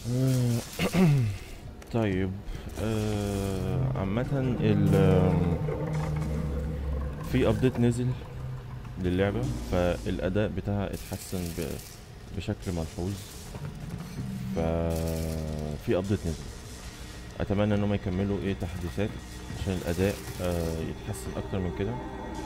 طيب آه، عامة ال آم، في ابديت نزل للعبة فالأداء بتاعها اتحسن ب- بشكل ملحوظ ففي ابديت نزل اتمنى انهم يكملوا ايه تحديثات عشان الاداء آه، يتحسن اكتر من كده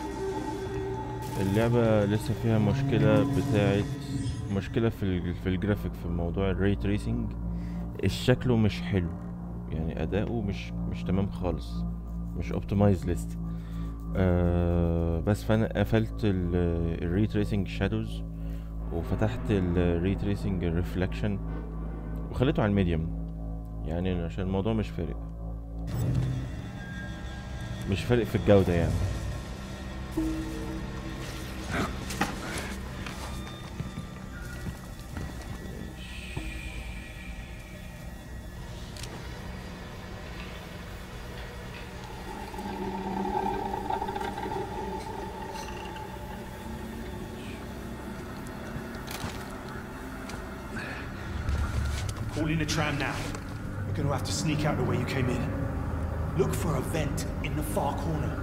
اللعبة لسه فيها مشكلة بتاعت مشكلة في ال في الجرافيك في موضوع الري تريسنج شكله مش حلو يعني اداؤه مش مش تمام خالص مش اوبتمايز لسه آه بس فانا قفلت الري تريسنج شادوز وفتحت الري تريسنج ريفلكشن وخليته على الميديوم يعني عشان الموضوع مش فارق مش فارق في الجودة يعني Calling a tram now. We're gonna have to sneak out the way you came in. Look for a vent in the far corner.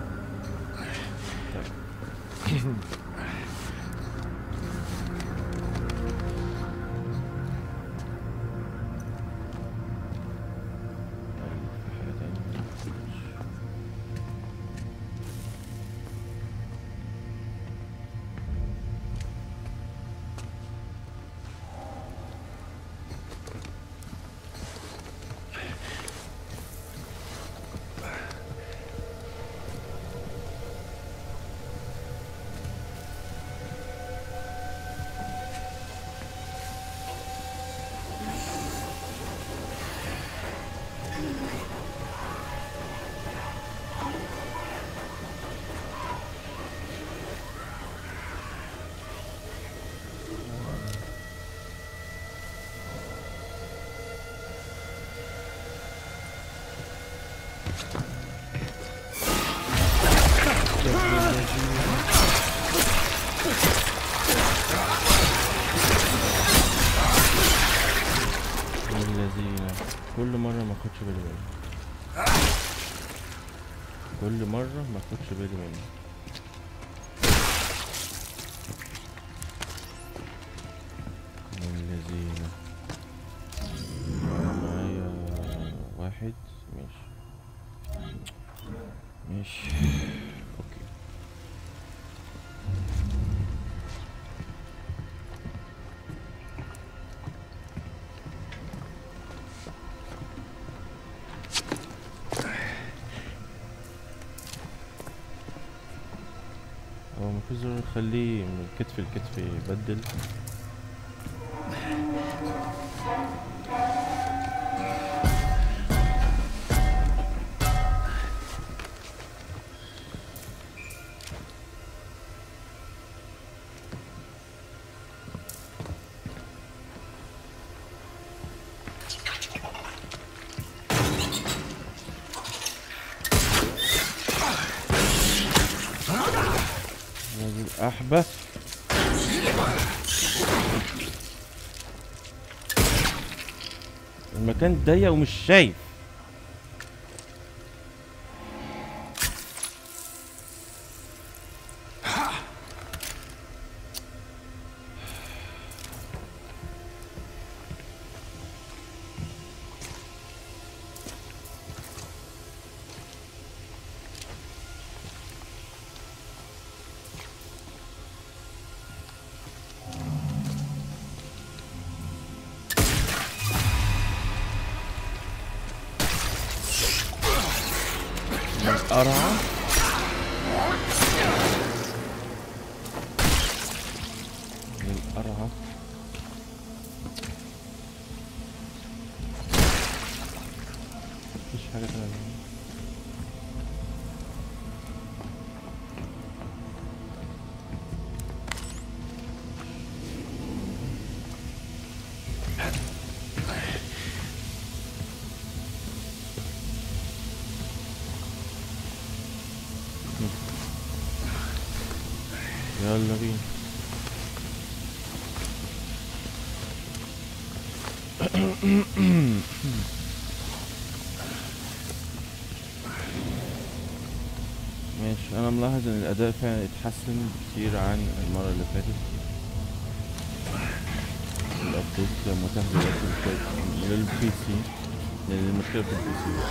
في حاجة تانية من الذين كل مرة ما اخدش بالي منه كل مرة ما اخدش بالي منه من الذين معايا واحد ماشي ماشي اوكي هو مفيش زرار يخليه من كتف لكتف يبدل نازل احبه المكان ضيق ومش شايف القرعة القرعة مفيش حاجة تانية يلا بينا ماشي انا ملاحظ ان الاداء فعلا اتحسن كتير عن المره اللي فاتت الابديت متاح دلوقتي للبي- للبي سي لان المشكله في البي سي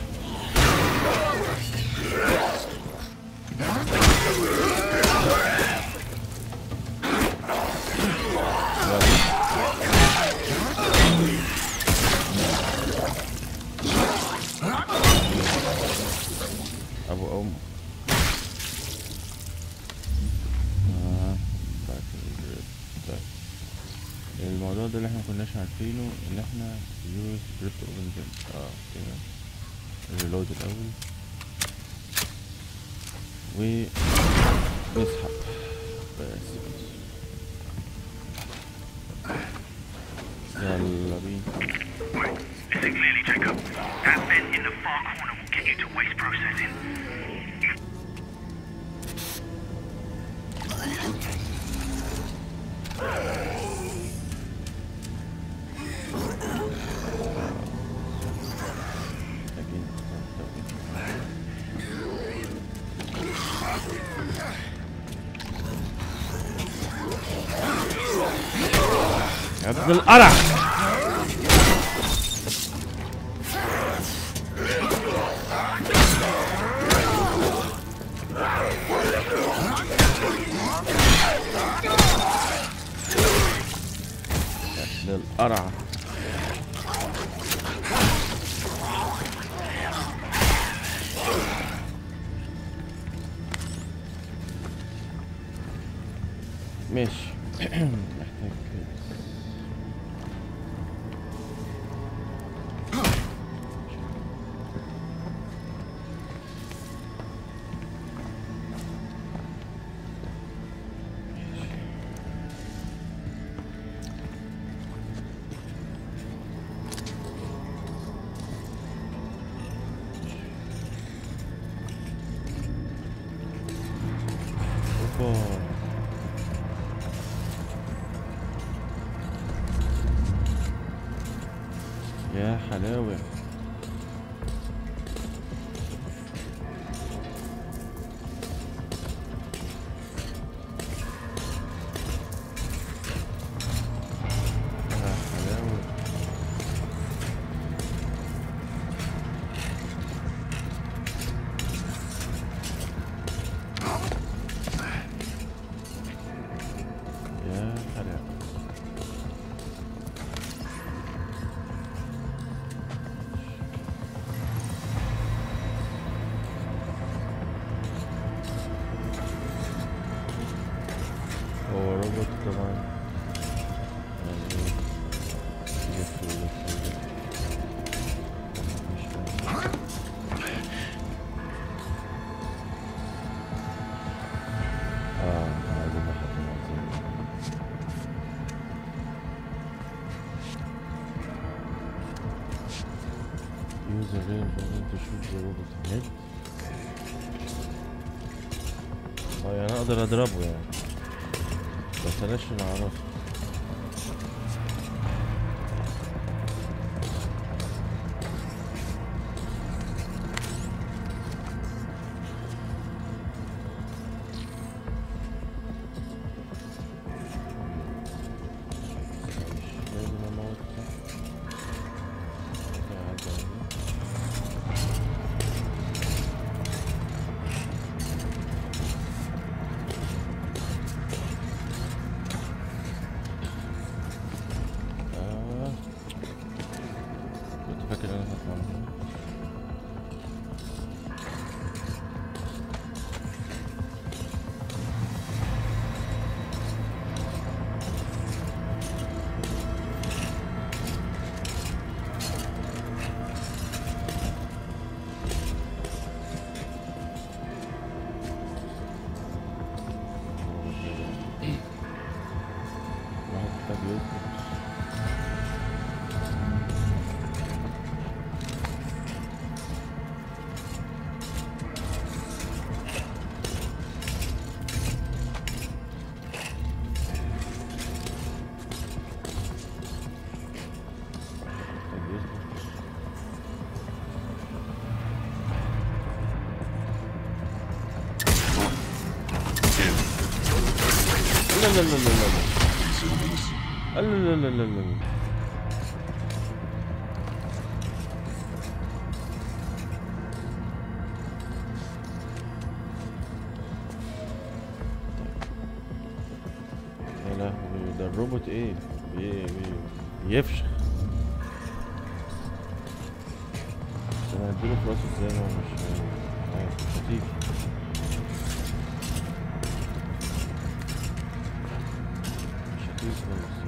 ابو ام آه، بعد ال- طيب. الموضوع ده اللي احنا مكناش عارفينه ان احنا يوز دريفت اوبن جيم اه كده ريلود الاول و نسحب بس يلا بينا Listen clearly, Jacob. That vent in the far corner will get you to waste processing. again يا ابن القرع يا ابن القرع ماشي محتاج اوبا يا حلاوة يا حلاوة يا حلاوة هو روبوت طبعا يعني يلف ويلف ويلف. مش فاهم. اه عايزين نحط موازين Use a range weapon to shoot the robot head. اه يعني اقدر اضربه يعني بس انا اللي اعرفه مش لازم اموت صح قاعد اهو. آه. كنت فاكر انا هطلع من هنا واحد محتاج يظبط لا لا لا لا لا لا لا لا لا لا يا لهوي ده الروبوت ايه بي بي بيفشخ بس انا هديله في راسه ازاي ما هو مش عارف، مش هتيجي مش هتيجي خالص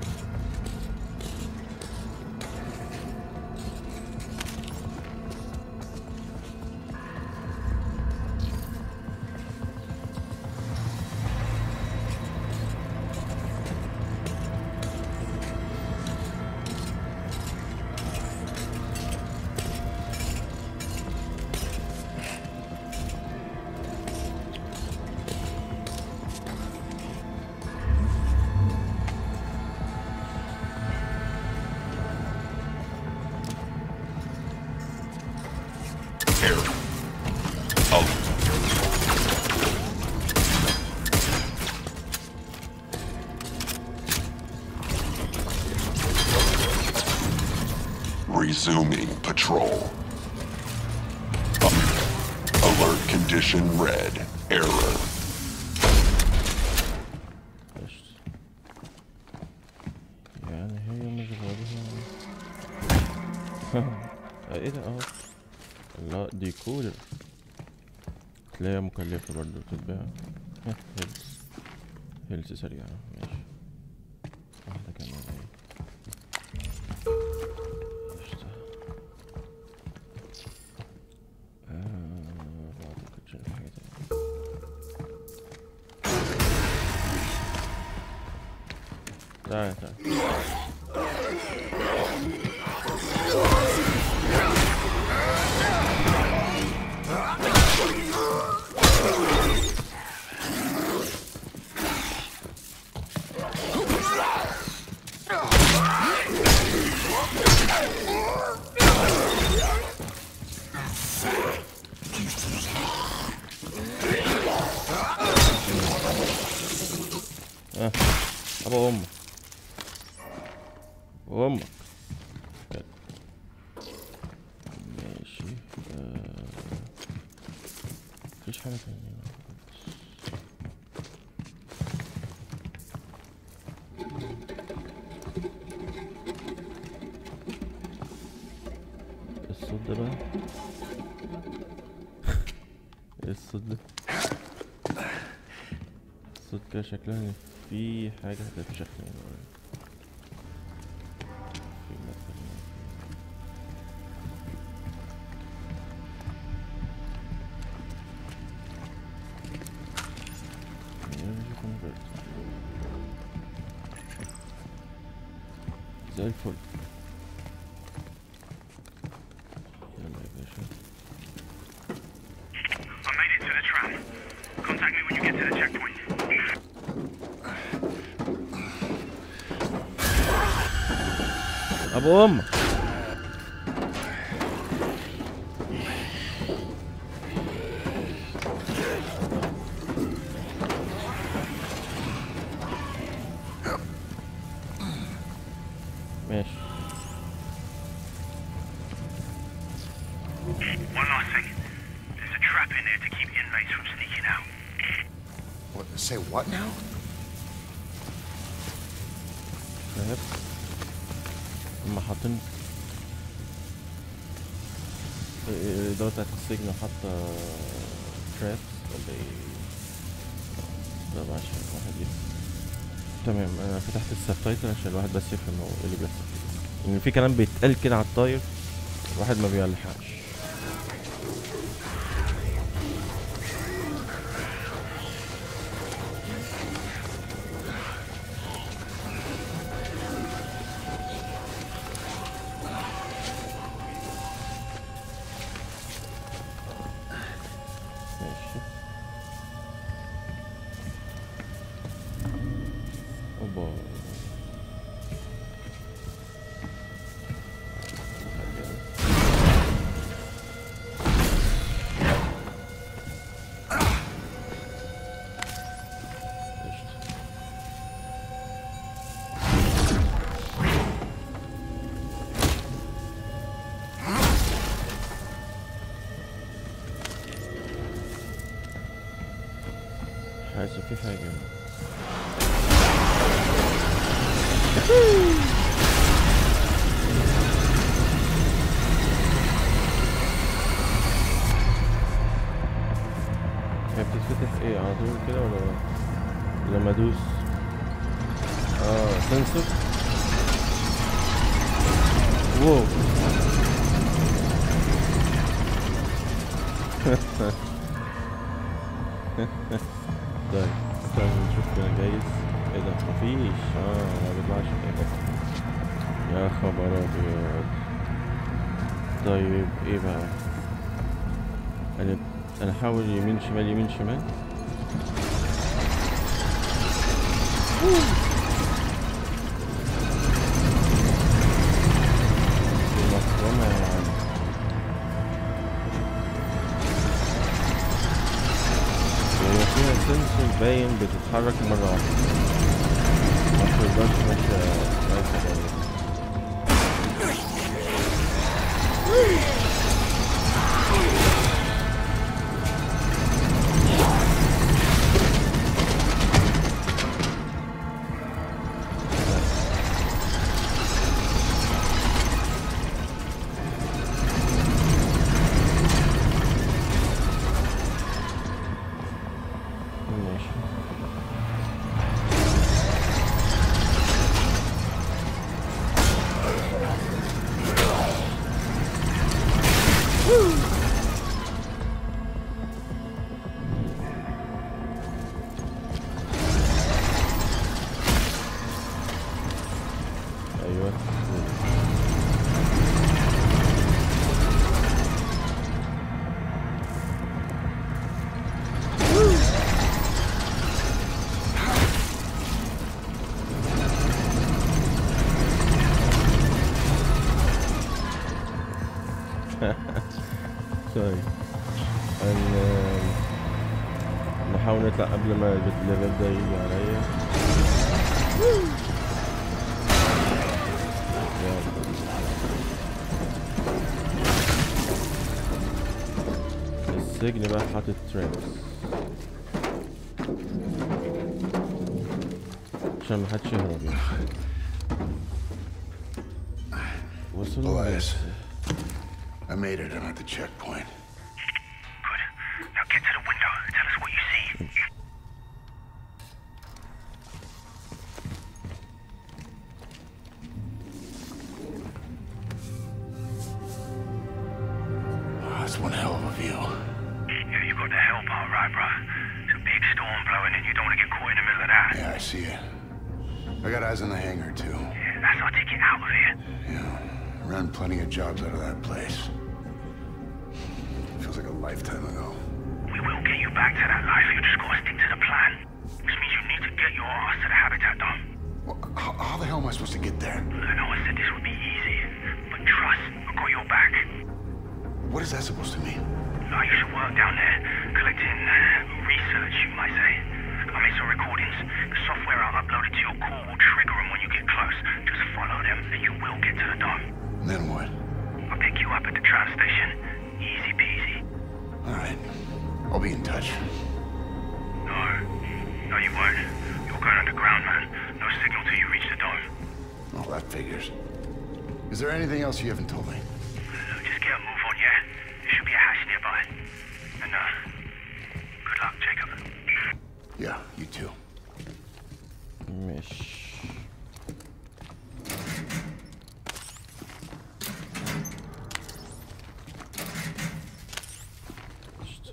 Error. Alert. Resuming patrol. Alert condition red. Error. قشطة يعني هي مش غالية ايه ده اهو لا ديكور تلاقيها مكلفة برضه بتتباع ها، هيلز هيلز سريعة ماشي واحدة كمان اهي قشطة آه ما اعتقدش ان في حاجة تانية تعال تعال اه ابو امك وامك يلا. ماشي آه. مفيش حاجة تانية الصوت ده بقى ايه الصوت ده الصوت كده شكلها ان في حاجة هتتشخ من ورا في مثلا Energy converter. زي الفل يلا يا باشا I made it to the tram. Contact me when you get to the checkpoint. ابو امك ماشي One last thing. There's a trap in there to keep inmates from sneaking out. What, say what now? فاهم هما حاطين الإدارة بتاعت السجن حاطة ترابس ولا ايه طب عشان واحد يفهم تمام انا فتحت السبتايتل عشان الواحد بس يفهم هو ايه اللي بيحصل فيه ان في كلام بيتقال كده على الطاير الواحد ما بيلحقش ماشي اوبا عايز في حاجة هي بتتفتح ايه على طول كده ولا لما ادوس اه سنسور واو طيب استنى نشوف كده جايز ايه ده مفيش اه ما بيطلعش ايه ده يا خبر ابيض طيب ايه بقى انا انا احاول يمين شمال يمين شمال دي مفرمة يعني هي فيها سنسور باين بتتحرك مرة واحدة ما تقدرش ماشية رايحة جاية ماشي ايوه طيب ن- نحاول نطلع قبل ما الليفل ده يجي عليا يلا. السجن بقى حاطط ترابس عشان محدش يهرب يعني وصلوا Elias, I made it. I'm at the checkpoint. Good. Now get to the window. Tell us what you see. Oh, that's one hell of a view. Yeah, you got the hell part right, bruh. It's a big storm blowing and you don't want to get caught in the middle of that. Yeah, I see it. I got eyes on the hangar, too. Yeah, that's our ticket out of here. Yeah, ran plenty of jobs out of that place. Feels like a lifetime ago. We will get you back to that life. You just gotta stick to the plan. Which means you need to get your ass to the habitat dome. Well, how, how the hell am I supposed to get there? I know I said this would be easy, but trust, I got your back. What is that supposed to mean? Now you should work down there, collecting uh, research, you might say. I made some recordings. The software I uploaded to your core will trigger them when you get close. Just follow them, and you will get to the dome. And then what? I'll pick you up at the tram station. Easy peasy. All right. I'll be in touch. No, no, you won't. You're going underground, man. No signal till you reach the dome. Oh, that figures. Is there anything else you haven't told me? Look, just get a move on, yeah? There should be a hatch nearby. And, uh, good luck, Jacob. Yeah, you too. مش قشطة.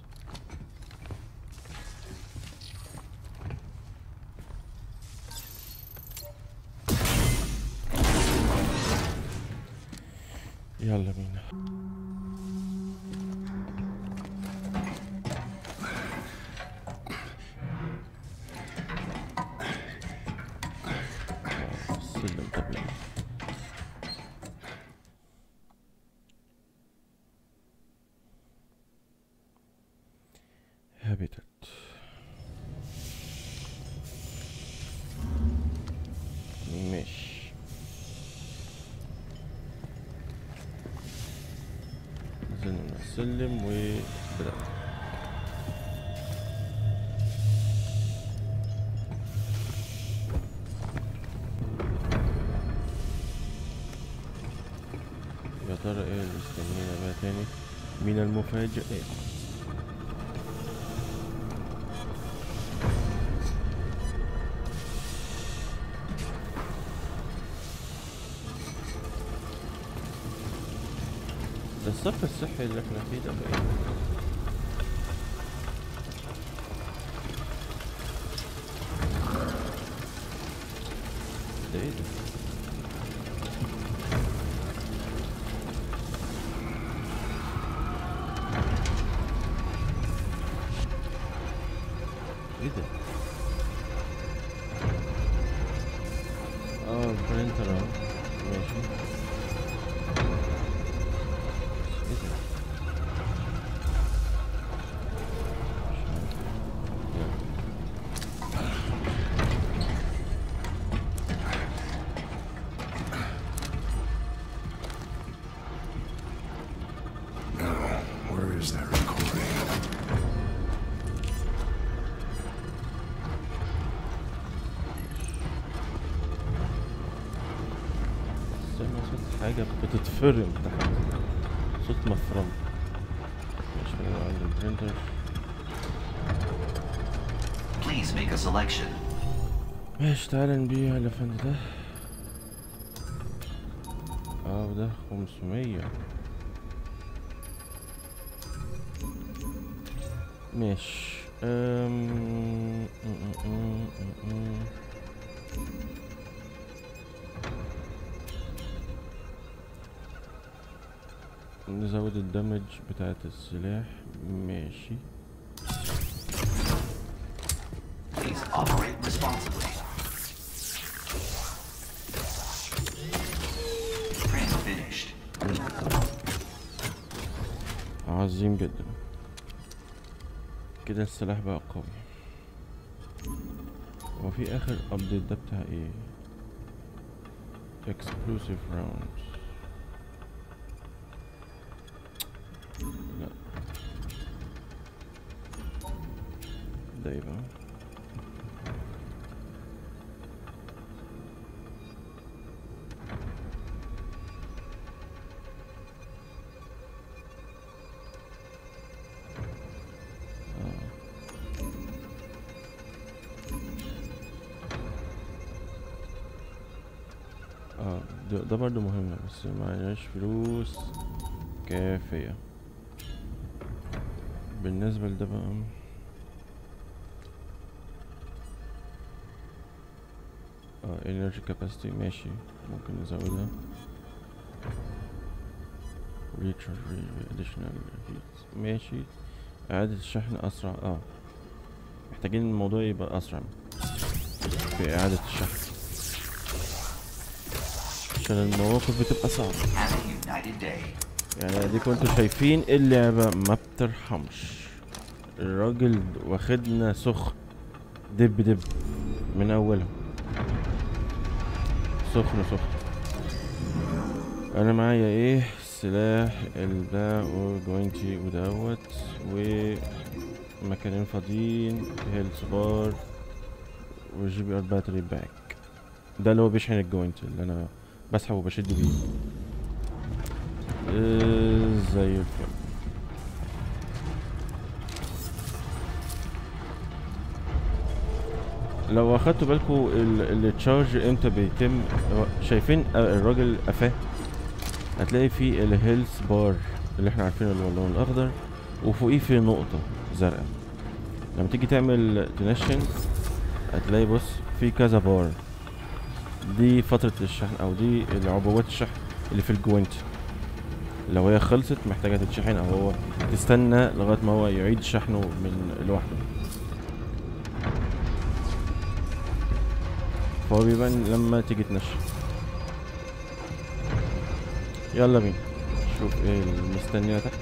يلا بينا السلم طبيعي هابيتات مش نزلنا من السلم وبدأنا ترى ايه اللي استنينا بقى تاني من المفاجئات ده الصرف الصحي اللي احنا فيه ده بقى إيه؟ ده ايه ده ايه ده اه برينتر اهو ماشي ايه ده مش عارف. يلا. Now, where is that recording? استنى صوت حاجة بتتفرم تحت صوت مفرم مش فاهم عند البرينتر Please make a selection. ماشي تعالى نبيع الافند ده اه ده خمسمية ماشي أم... م- م- م- م- م. نزود الدمج بتاعت السلاح ماشي Please operate responsibly. Print finished. عظيم جدا كده السلاح بقى قوي هو في اخر ابديت ده بتاع ايه explosive rounds لا ده ايه بقى اه ده, ده برضه مهم بس معناش فلوس كافية بالنسبة لده بقى اه energy capacity ماشي ممكن نزودها recharge rate additional heat ماشي إعادة الشحن أسرع اه محتاجين الموضوع يبقى أسرع في إعادة الشحن عشان المواقف بتبقى صعبة Have a united day. يعني اديكوا انتوا شايفين اللعبة ما بترحمش الراجل واخدنا سخن دب دب من اولها سخن سخن انا معايا ايه سلاح الده وجوينتي ودوت ومكانين فاضيين هيلث بار وجي بي ار باتري باك ده اللي هو بيشحن الجوينت اللي انا بسحب وبشد بيه آه، زي الفل لو اخدتوا بالكم التشارج امتى بيتم هو شايفين آه، الراجل قفاه هتلاقي فيه الهيلث بار اللي احنا عارفينه اللي هو اللون الاخضر وفوقيه في نقطة زرقاء لما تيجي تعمل تنشن هتلاقي بص في كذا بار دي فترة الشحن او دي العبوات الشحن اللي في الجوينت لو هي خلصت محتاجة تتشحن او هو تستنى لغاية ما هو يعيد شحنه من لوحده فهو بيبان لما تيجي تنشن يلا بينا شوف ايه المستنية تحت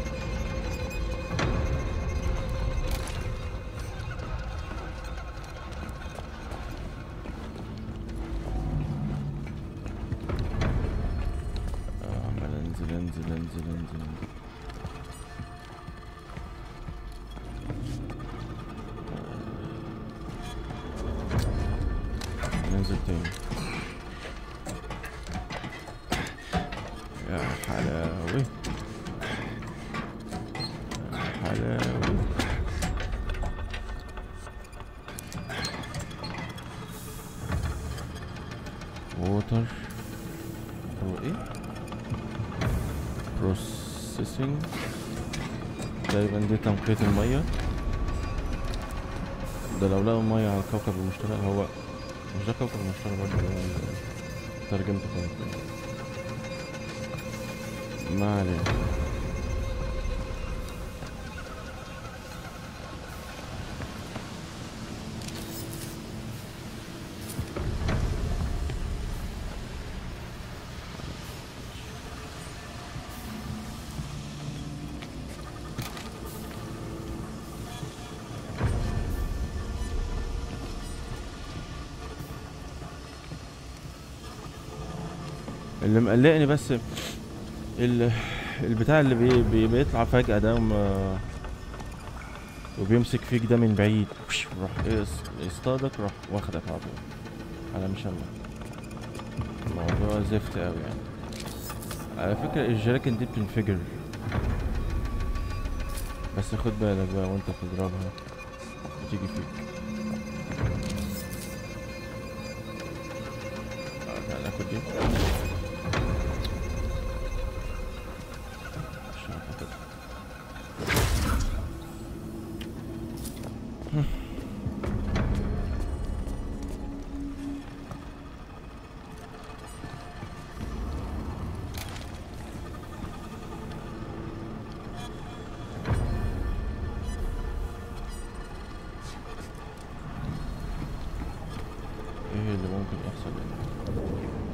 آه، عمال انزل انزل انزل انزل انزل آه، ننزل تاني يا حلاوي يا حلاوي ووتر هو ايه بروسيسنج تقريبا دي تنقية المية ده لو لقوا مية على كوكب المشتري هو مش ده كوكب المشتري برضه اللي هو ترجمته كانت إيه؟ ما علينا اللي مقلقني بس ال- البتاع اللي بي بي بيطلع فجأة ده وما وبيمسك فيك ده من بعيد وش، راح يص- يصطادك راح واخدك على طول على مشمع الموضوع زفت قوي يعني على فكرة الجراكن دي بتنفجر بس خد بالك بقى وانت بتضربها بتيجي فيك آه، تعال ناخد دي مش عارف كده ايه اللي ممكن يحصل هنا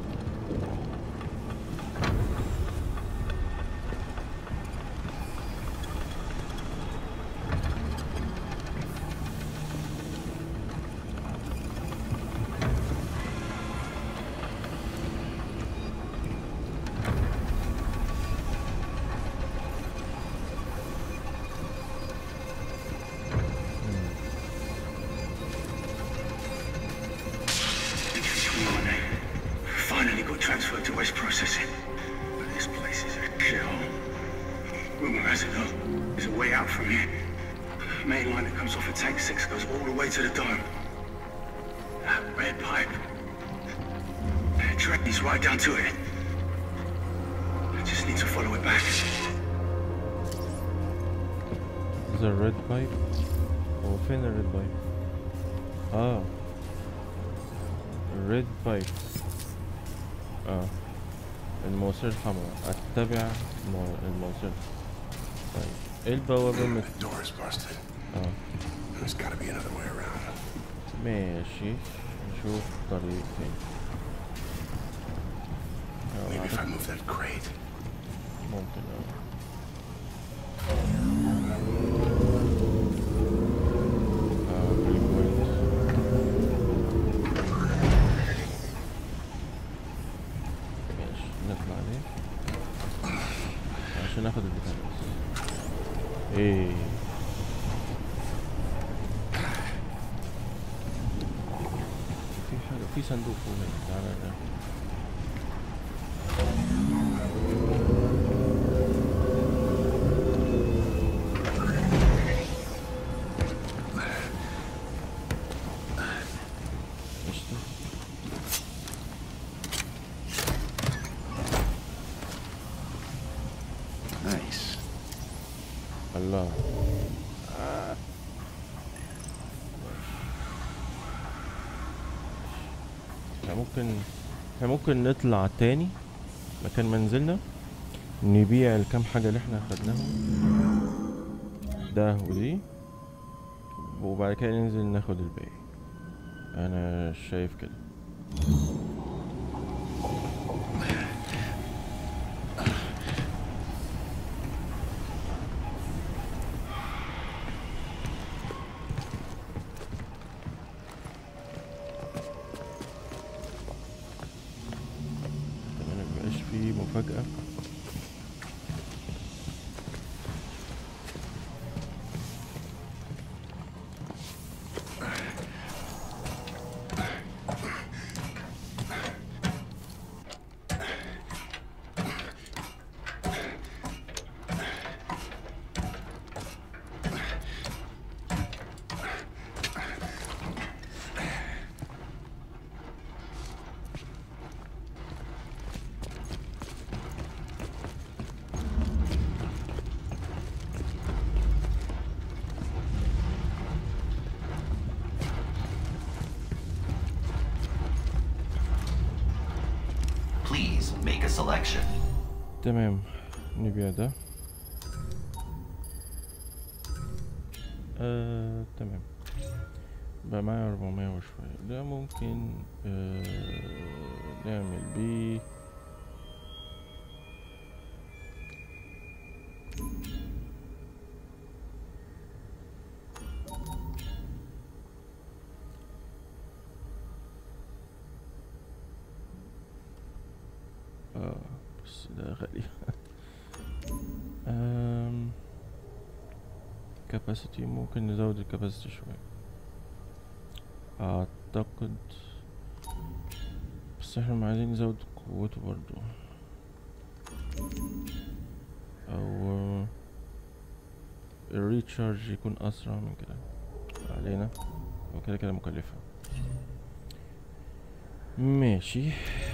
Finally got transferred to West Processing. But this place is a shithole. Rumor has it though, there's a way out from here. Main line that comes off of Tank 6 goes all the way to the dome. That red pipe. Train is right down to it. I just need to follow it back. The red pipe هو فين الريد بايب اه الريد بايب اه المواسير الحمراء اتبع مو- المواسير طيب ايه البوابة مت... The door is busted. اه There's gotta be another way around. ماشي نشوف طريق تاني آه، Maybe if I أعتقد move that crate. ممكن اه آه، بريك بوينت. ماشي نطلع عليه عشان ناخد البتاع بس ايه في حاجة في صندوق فوق هنا تعالى ده قشطة Nice. الله احنا ممكن احنا ممكن نطلع تاني مكان ما نزلنا نبيع الكام حاجة اللي احنا خدناهم ده ودي وبعد كده ننزل ناخد الباقي انا شايف كده كمان مبقاش فيه مفاجأة selection. تمام نبيع ده آه، تمام بقى معايا أربعمية وشوية ده ممكن آه، نعمل بيه اه بس ده غالي أم capacity ممكن نزود الكاباسيتي شوية أعتقد بس احنا ما عايزين نزود قوته برضو أو الريتشارج يكون أسرع من كده علينا وكده كده مكلفة ماشي